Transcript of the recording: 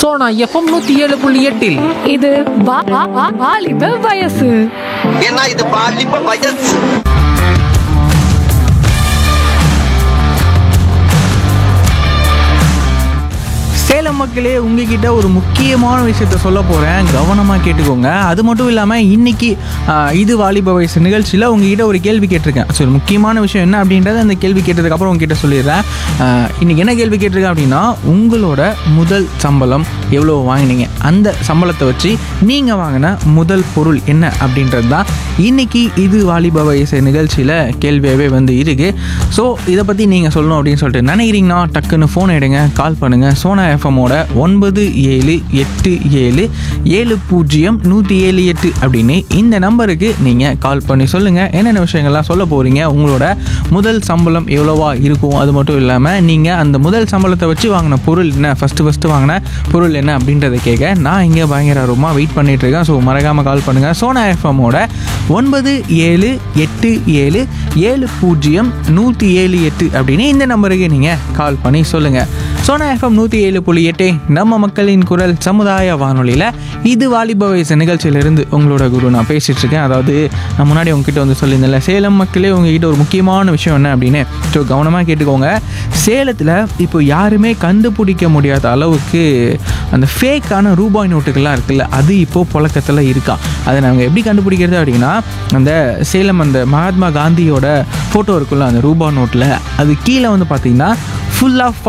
Sona FM நூத்தி ஏழு புள்ளி எட்டில் இது வா- வா- வா- வாலிப வயசு ஏன்னா இது பாலிப்ப வயசு சேலம் மக்களே உங்ககிட்ட ஒரு முக்கியமான விஷயத்த சொல்ல போகிறேன் கவனமாக கேட்டுக்கோங்க அது மட்டும் இல்லாமல் இன்னைக்கு ஆஹ், இது வாலிப வயசு நிகழ்ச்சியில் உங்ககிட்ட ஒரு கேள்வி கேட்டிருக்கேன் சரி முக்கியமான விஷயம் என்ன அப்படின்றத அந்த கேள்வி கேட்டதுக்கப்புறம் உங்ககிட்ட சொல்லிடுறேன் ஆஹ், இன்னைக்கு என்ன கேள்வி கேட்டிருக்கேன் அப்படின்னா உங்களோட முதல் சம்பளம் எவ்வளோ வாங்கினீங்க அந்த சம்பளத்தை வச்சு நீங்கள் வாங்கின முதல் பொருள் என்ன அப்படின்றது தான் இன்னைக்கு இது வாலிப வயசு நிகழ்ச்சியில் கேள்வியாகவே வந்து இருக்கு ஸோ இதை பற்றி நீங்கள் சொல்லணும் அப்படின்னு சொல்லிட்டு நினைக்கிறீங்கன்னா டக்குன்னு ஃபோன் எடுங்க கால் பண்ணுங்கள் சோனா எஃப்எம்மோட ஒன்பது ஏழு எட்டு ஏழு ஏழு பூஜ்ஜியம் நூற்றி ஏழு எட்டு அப்படின்னு இந்த நம்பருக்கு நீங்கள் கால் பண்ணி சொல்லுங்கள் என்னென்ன விஷயங்கள்லாம் சொல்ல போகிறீங்க உங்களோட முதல் சம்பளம் எவ்வளோவா இருக்கும் அது மட்டும் இல்லாமல் நீங்கள் அந்த முதல் சம்பளத்தை வச்சு வாங்கின பொருள் என்ன ஃபஸ்ட்டு ஃபஸ்ட்டு வாங்கின பொருள் என்ன அப்படின்றத கேட்க நான் இங்கே பயங்கர ரூமா வெயிட் பண்ணிட்டு இருக்கேன் ஸோ மறக்காமல் கால் பண்ணுங்கள் சோனா எஃப்எம்மோட ஒன்பது ஏழு எட்டு ஏழு ஏழு பூஜ்ஜியம் நூற்றி ஏழு எட்டு அப்படின்னு இந்த நம்பருக்கு நீங்கள் கால் பண்ணி சொல்லுங்கள் சோனா எஃப்எம் நூற்றி ஏழு புள்ளி எட்டு நம்ம மக்களின் குரல் சமுதாய வானொலியில் இது வாலிப வயசு நிகழ்ச்சியிலிருந்து உங்களோட குரு நான் பேசிகிட்டு இருக்கேன் அதாவது நான் முன்னாடி உங்ககிட்ட வந்து சொல்லியிருந்தேன்ல சேலம் மக்களே உங்ககிட்ட ஒரு முக்கியமான விஷயம் என்ன அப்படின்னு ஸோ கவனமாக கேட்டுக்கோங்க சேலத்தில் இப்போ யாருமே கண்டுபிடிக்க முடியாத அளவுக்கு அந்த ஃபேக்கான ரூபாய் நோட்டுகள்லாம் இருக்குல்ல அது இப்போது புழக்கத்தில் இருக்கா அதை நாங்கள் எப்படி கண்டுபிடிக்கிறது அப்படின்னா அந்த சேலம் அந்த மகாத்மா காந்தியோட ஃபோட்டோ இருக்குல்ல அந்த ரூபா நோட்டில் அது கீழே வந்து பார்த்தீங்கன்னா ஃபுல் ஆஃப்